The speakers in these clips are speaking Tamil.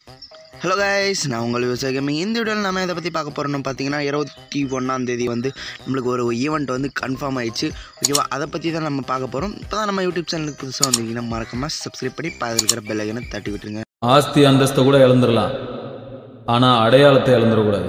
ஹலோ கைஸ் நான் உங்கள் விவசாய கேமிங் இந்த வீடியோவில் நம்ம இதை பற்றி பார்க்க போகிறோம்னு பார்த்தீங்கன்னா இருபத்தி ஒன்றாம் தேதி வந்து நம்மளுக்கு ஒரு ஈவெண்ட் வந்து கன்ஃபார்ம் ஆயிடுச்சு ஓகேவா அதை பற்றி தான் நம்ம பார்க்க போகிறோம் இப்போ தான் நம்ம யூடியூப் சேனலுக்கு புதுசாக வந்தீங்கன்னா மறக்காமல் சப்ஸ்கிரைப் பண்ணி பாதில் இருக்கிற பெல்லைக்கனை தட்டி விட்டுருங்க ஆஸ்தி அந்தஸ்தை கூட இழந்துடலாம் ஆனா அடையாளத்தை இழந்துடக்கூடாது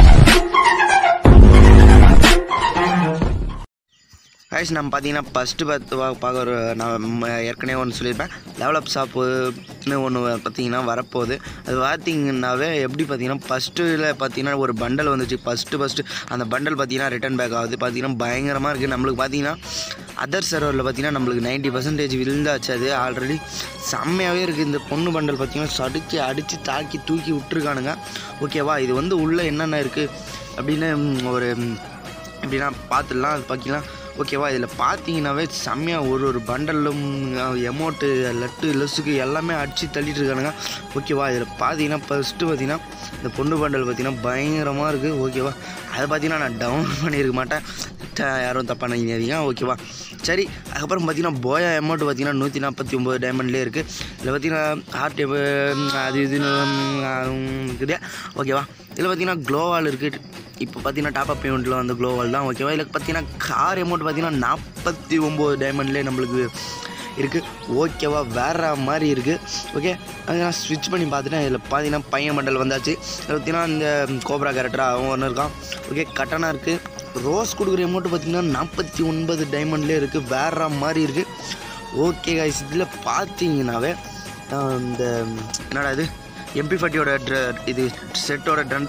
கைஸ் நம்ம பார்த்தீங்கன்னா ஃபஸ்ட்டு பார்த்து பா- பார்க்க ஒரு நான் ம- ஏற்கனவே ஒன்று சொல்லியிருப்பேன் டெவலப் ஷாப்புன்னு ஒன்று பார்த்தீங்கன்னா வரப்போகுது அது பார்த்தீங்கன்னாவே எப்படி பார்த்தீங்கன்னா ஃபஸ்ட்டில் பார்த்தீங்கன்னா ஒரு பண்டல் வந்துச்சு ஃபஸ்ட்டு ஃபஸ்ட்டு அந்த பண்டல் பார்த்தீங்கன்னா ரிட்டர்ன் பேக் ஆகுது பார்த்தீங்கன்னா பயங்கரமாக இருக்குது நம்மளுக்கு பார்த்தீங்கன்னா அதர் சர்வரில் பார்த்தீங்கன்னா நம்மளுக்கு நைன்ட்டி பர்சன்டேஜ் விழுந்தாச்சு அது ஆல்ரெடி செம்மையாகவே இருக்குது இந்த பொண்ணு பண்டல் பார்த்தீங்கன்னா சடிச்சு அடித்து தாக்கி தூக்கி விட்டுருக்கானுங்க ஓகேவா இது வந்து உள்ளே என்னென்ன இருக்குது அப்படின்னு ம், ஒரு ம், எப்படின்னா பார்த்துடலாம் அது பார்க்கலாம் ஓகேவா இதில் பார்த்தீங்கன்னாவே செம்மையாக ஒரு ஒரு பண்டலும் எமௌண்ட்டு லட்டு லெஸ்ஸுக்கு எல்லாமே அடித்து தள்ளிட்டு இருக்கானுங்க ஓகேவா இதில் பார்த்தீங்கன்னா ஃபஸ்ட்டு பார்த்தீங்கன்னா இந்த பொண்ணு பண்டல் பார்த்தீங்கன்னா பயங்கரமாக இருக்குது ஓகேவா அதை பார்த்தீங்கன்னா நான் டவுன்லோட் பண்ணியிருக்க மாட்டேன் த- யாரும் தப்பாக நினைக்காதீங்க ஓகேவா சரி அதுக்கப்புறம் பார்த்தீங்கன்னா போயா அமௌண்ட் பார்த்தீங்கன்னா நூற்றி நாற்பத்தி ஒம்பது டைமண்ட்லேயே இருக்குது இதில் பார்த்தீங்கன்னா ஹார்ட் அது இதுன்னு ம், இருக்குது ஓகேவா இதில் பார்த்தீங்கன்னா க்ளோவால் இருக்குது இப்போ பார்த்தீங்கன்னா டாப் அப் பேமெண்ட்டில் வந்து க்ளோவால் தான் ஓகேவா இதில் பார்த்தீங்கன்னா கார் அமௌண்ட் பார்த்தீங்கன்னா நாற்பத்தி ஒம்பது டைமண்ட்லேயே நம்மளுக்கு இருக்குது ஓகேவா வேற மாதிரி இருக்குது ஓகே அது நான் ஸ்விட்ச் பண்ணி பார்த்துட்டேன் இதில் பார்த்தீங்கன்னா பையன் மண்டல் வந்தாச்சு இதில் பார்த்தீங்கன்னா இந்த கோப்ரா கேரக்டராக அவன் ஒன்று இருக்கான் ஓகே கட்டனாக இருக்குது ரோஸ் கொடுக்குற அமௌண்ட் பார்த்தீங்கன்னா நாற்பத்தி ஒன்பது டைமண்ட்லேயே இருக்குது வேற மாதிரி இருக்குது ஓகே கைஸ் இதில் பார்த்தீங்கன்னாவே ஆஹ், இந்த என்னடா இது எம்பி ஃபார்ட்டியோட இது செட்டோட ட்ரன்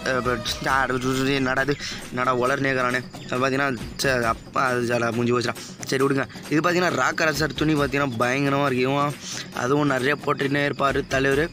என்னடா இது என்னடா உலர்னேக்கிறானே அது பார்த்தீங்கன்னா சரி அப்பா அது சில முடிஞ்சு போச்சுடா சரி விடுங்க இது பார்த்தீங்கன்னா ராக்கர சார் துணி பார்த்தீங்கன்னா பயங்கரமாக இருக்கு இவன் அதுவும் நிறைய போட்டுன்னே இருப்பார் தலைவர்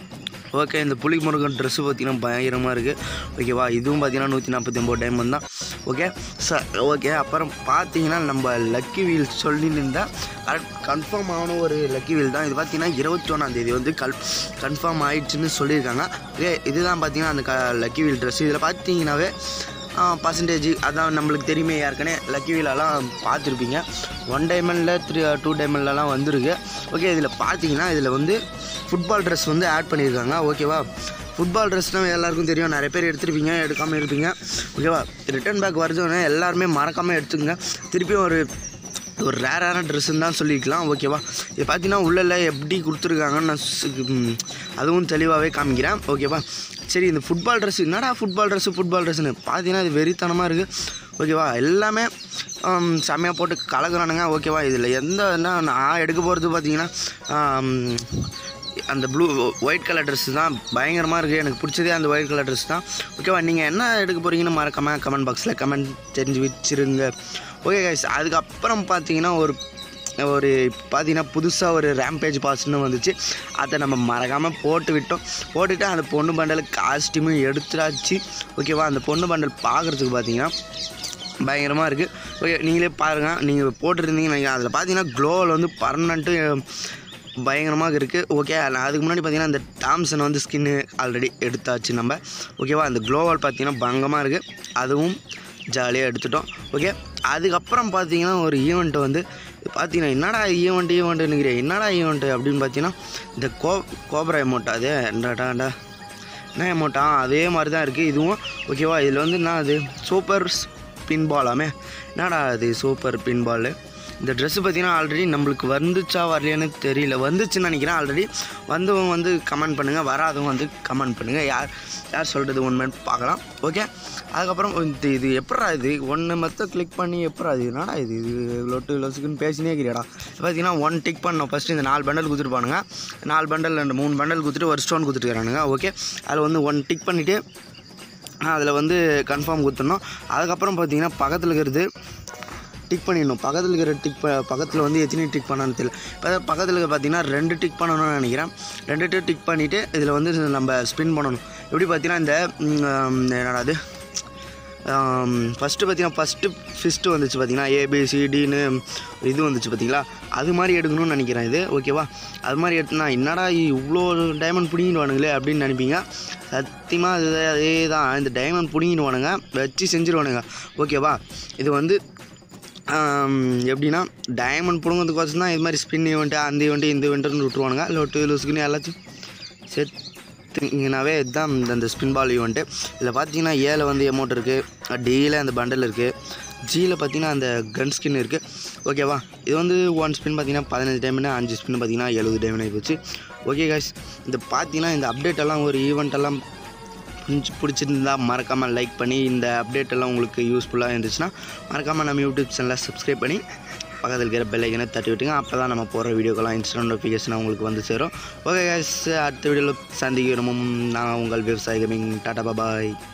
ஓகே இந்த புலி முருகன் ட்ரெஸ்ஸு பார்த்தீங்கன்னா பயங்கரமாக இருக்குது ஓகேவா இதுவும் பார்த்தீங்கன்னா நூற்றி நாற்பத்தி ஒம்பது டைம் தான் ஓகே ச ஓகே அப்புறம் பார்த்தீங்கன்னா நம்ம லக்கி வீல் சொல்லியிருந்தால் கரெக்ட் கன்ஃபார்ம் ஆன ஒரு லக்கி வீல் தான் இது பார்த்தீங்கன்னா இருபத்தி ஒன்றாந்தேதி வந்து கல் கன்ஃபார்ம் ஆயிடுச்சுன்னு சொல்லியிருக்காங்க ஓகே இதுதான் பார்த்தீங்கன்னா அந்த க லக்கி வீல் ட்ரெஸ் இதில் பார்த்தீங்கன்னாவே பர்சன்டேஜ் அதான் நம்மளுக்கு தெரியுமே யாருக்குனே லக்கி வீலெல்லாம் பார்த்துருப்பீங்க ஒன் டைமண்டில் த்ரீ டூ டைமண்ட்லலாம் வந்திருக்கு ஓகே இதில் பார்த்தீங்கன்னா இதில் வந்து ஃபுட்பால் ட்ரெஸ் வந்து ஆட் பண்ணியிருக்காங்க ஓகேவா ஃபுட்பால் ட்ரெஸ்னால் எல்லாருக்கும் தெரியும் நிறைய பேர் எடுத்திருப்பீங்க எடுக்காமல் இருப்பீங்க ஓகேவா ரிட்டர்ன் பேக் வருதுன்னு எல்லாருமே மறக்காமல் எடுத்துங்க திருப்பியும் ஒரு ஒரு ரேரான ட்ரெஸ்ஸுன்னு தான் சொல்லிக்கலாம் ஓகேவா இது பார்த்தீங்கன்னா உள்ளே எப்படி கொடுத்துருக்காங்கன்னு நான் சு- ம், அதுவும் தெளிவாகவே காமிக்கிறேன் ஓகேவா சரி இந்த ஃபுட்பால் ட்ரெஸ் என்னடா ஃபுட்பால் ட்ரெஸ்ஸு ஃபுட்பால் ட்ரெஸ்ஸுன்னு பார்த்தீங்கன்னா இது வெறித்தனமாக இருக்குது ஓகேவா எல்லாமே ஆம், செம்மையாக போட்டு கலக்குறானுங்க ஓகேவா இதில் எந்த என்ன நான் எடுக்க போகிறது பார்த்தீங்கன்னா ஆம், அந்த ப்ளூ ஒயிட் கலர் ட்ரெஸ் தான் பயங்கரமாக இருக்குது எனக்கு பிடிச்சதே அந்த ஒயிட் கலர் ட்ரெஸ் தான் ஓகேவா நீங்கள் என்ன எடுக்க போகிறீங்கன்னு மறக்காம கமெண்ட் பாக்ஸில் கமெண்ட் தெரிஞ்சு வச்சிருங்க ஓகே கைஸ் அதுக்கப்புறம் பார்த்தீங்கன்னா ஒரு ஒரு பார்த்தீங்கன்னா புதுசாக ஒரு ரேம்பேஜ் பாஸ்னு வந்துச்சு அதை நம்ம மறக்காமல் போட்டு விட்டோம் போட்டுட்டு அந்த பொண்ணு பண்டலுக்கு காஸ்டியூமும் எடுத்துடாச்சு ஓகேவா அந்த பொண்ணு பண்டல் பார்க்குறதுக்கு பார்த்தீங்கன்னா பயங்கரமாக இருக்குது ஓகே நீங்களே பாருங்கள் நீங்கள் போட்டுருந்தீங்கன்னா அதில் பார்த்தீங்கன்னா க்ளோவில் வந்து பர்மனண்ட்டு பயங்கரமாக இருக்குது ஓகே அதுக்கு முன்னாடி பார்த்தீங்கன்னா இந்த டாம்சன் வந்து ஸ்கின்னு ஆல்ரெடி எடுத்தாச்சு நம்ம ஓகேவா அந்த க்ளோவால் பார்த்தீங்கன்னா பங்கமாக இருக்குது அதுவும் ஜாலியாக எடுத்துட்டோம் ஓகே அதுக்கப்புறம் பார்த்தீங்கன்னா ஒரு ஈவெண்ட் வந்து பார்த்தீங்கன்னா என்னடா ஈவெண்ட் ஈவெண்ட்டுங்கிறேன் என்னடா ஈவெண்ட்டு அப்படின்னு பார்த்தீங்கன்னா இந்த கோ கோப்ரா அமௌண்ட் அது என்னடாடா என்ன அமௌண்ட்டா அதே மாதிரி தான் இருக்குது இதுவும் ஓகேவா இதில் வந்து என்ன அது சூப்பர் பின் பாலாமே என்னடா அது சூப்பர் பின் பால் இந்த ட்ரெஸ்ஸு பார்த்தீங்கன்னா ஆல்ரெடி நம்மளுக்கு வந்துச்சா வரலையான்னு தெரியல வந்துச்சுன்னு நினைக்கிறேன் ஆல்ரெடி வந்தவங்க வந்து கமெண்ட் பண்ணுங்கள் வராதவங்க வந்து கமெண்ட் பண்ணுங்கள் யார் யார் சொல்கிறது உண்மைன்னு பார்க்கலாம் ஓகே அதுக்கப்புறம் இது இது எப்படா இது ஒன்று மொத்தம் கிளிக் பண்ணி எப்படா இது என்னடா இது இது லொட்டு லொசுக்குன்னு பேசினே இருக்கிறியாடா பார்த்தீங்கன்னா ஒன் டிக் பண்ணோம் ஃபஸ்ட்டு இந்த நாலு பண்டல் கொடுத்துருப்பானுங்க நாலு பண்டல் ரெண்டு மூணு பண்டல் கொடுத்துட்டு ஒரு ஸ்டோன் கொடுத்துருக்கானுங்க ஓகே அதில் வந்து ஒன் டிக் பண்ணிவிட்டு அதில் வந்து கன்ஃபார்ம் கொடுத்துடணும் அதுக்கப்புறம் பார்த்தீங்கன்னா பக்கத்தில் இருக்கிறது டிக் பண்ணிடணும் பக்கத்தில் இருக்கிற டிக் ப பக்கத்தில் வந்து எத்தனை டிக் பண்ணணும்னு தெரியல இப்போ பக்கத்தில் பார்த்தீங்கன்னா ரெண்டு டிக் பண்ணணும்னு நினைக்கிறேன் ரெண்டு டிக் பண்ணிவிட்டு இதில் வந்து நம்ம ஸ்பின் பண்ணணும் எப்படி பார்த்தீங்கன்னா இந்த ம், என்னடா அது ஃபஸ்ட்டு பார்த்தீங்கன்னா ஃபஸ்ட்டு ஃபிஸ்ட்டு வந்துச்சு பார்த்தீங்கன்னா ஏபிசிடின்னு இது வந்துச்சு பார்த்தீங்களா அது மாதிரி எடுக்கணும்னு நினைக்கிறேன் இது ஓகேவா அது மாதிரி எடுத்துனா என்னடா இவ்வளோ டைமண்ட் பிடிங்கிடுவானுங்களே அப்படின்னு நினைப்பீங்க சத்தியமாக அது அதே தான் இந்த டைமண்ட் பிடிங்கிடுவானுங்க வச்சு செஞ்சுருவானுங்க ஓகேவா இது வந்து ஆம், எப்படின்னா டைமண்ட் பிடுங்கிறதுக்கோசம் தான் இது மாதிரி ஸ்பின் ஈவெண்ட்டு அந்த ஈவெண்ட்டு இந்த ஈவெண்ட்டுன்னு விட்ருவானுங்க லொட்டு லூசுக்குன்னு எல்லாத்தையும் செட் பார்த்தீங்கன்னாவே இதுதான் இந்த இந்த ஸ்பின் பால் ஈவெண்ட்டு இதில் பார்த்தீங்கன்னா ஏல வந்து எமௌண்ட் இருக்குது டியில் அந்த பண்டல் இருக்குது ஜியில் பார்த்தீங்கன்னா அந்த கன் ஸ்கின் இருக்குது ஓகேவா இது வந்து ஒன் ஸ்பின் பார்த்தீங்கன்னா பதினஞ்சு டைம்னா அஞ்சு ஸ்பின் பார்த்தீங்கன்னா எழுபது டைம் ஆகி போச்சு ஓகே guys இந்த பார்த்தீங்கன்னா இந்த அப்டேட் எல்லாம் ஒரு ஈவெண்ட் எல்லாம் கொஞ்சம் பிடிச்சிருந்தா மறக்காமல் லைக் பண்ணி இந்த அப்டேட் எல்லாம் உங்களுக்கு யூஸ்ஃபுல்லாக இருந்துச்சுன்னா மறக்காமல் நம்ம யூடியூப் சேனலை சப்ஸ்கிரைப் பண்ணி பக்கத்தில் இருக்கிற பெல் ஐக்கனை தட்டி விட்டுங்க அப்போ தான் நம்ம போடுற வீடியோக்கெல்லாம் இன்ஸ்டன்ட் நோட்டிஃபிகேஷன் உங்களுக்கு வந்து சேரும் ஓகே guys அடுத்த வீடியோவில் சந்திக்கிறோமும் நான் உங்கள் விவசாய கமிங் டாடா பாய்